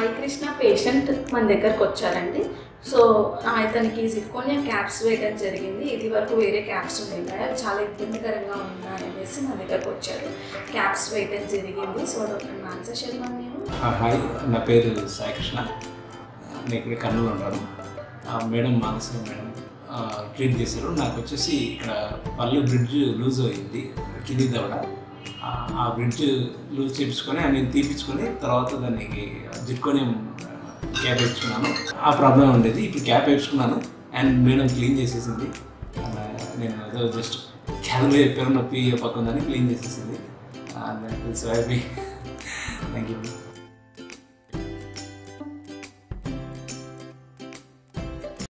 Sai Krishna patient మన దగ్గరకు వచ్చారండి సో ఇతనికి జిర్కోనియా క్యాప్స్ వేయడం జరిగింది ఇది వరకు వేరే క్యాప్స్ ఉండేవి అవి చాలా ఇబ్బందికరంగా ఉన్నాయి అనేసి మన దగ్గరకు వచ్చారు క్యాప్స్ వేయడం జరిగింది సో డాక్టర్ మాన్సా శర్మ మీరు ఆ, హాయ్ నా పేరు సాయి కృష్ణ నేను ఇక్కడ కర్నూలు ఉంటాను ఆ, మేడం మానస మేడం ఆ, ట్రీట్ చేశారు నాకు వచ్చేసి ఇక్కడ పళ్ళు బ్రిడ్జ్ లూజ్ అయింది కింది దవడ ఆ, ఆ బ్రిడ్జ్ లూజ్ చేయించుకొని అది నేను తీపించుకొని తర్వాత దానికి జిట్కోనియం క్యాప్ వేయించుకున్నాను ఆ ప్రాబ్లం ఉండేది ఇప్పుడు క్యాప్ వేయించుకున్నాను అండ్ మేడం క్లీన్ చేసేసింది ఆ, నేను ఏదో జస్ట్ క్యాలరీ చెప్పారు నొప్పి పక్క ఉందని క్లీన్ చేసేసింది సో హ్యాపీ థ్యాంక్ యూ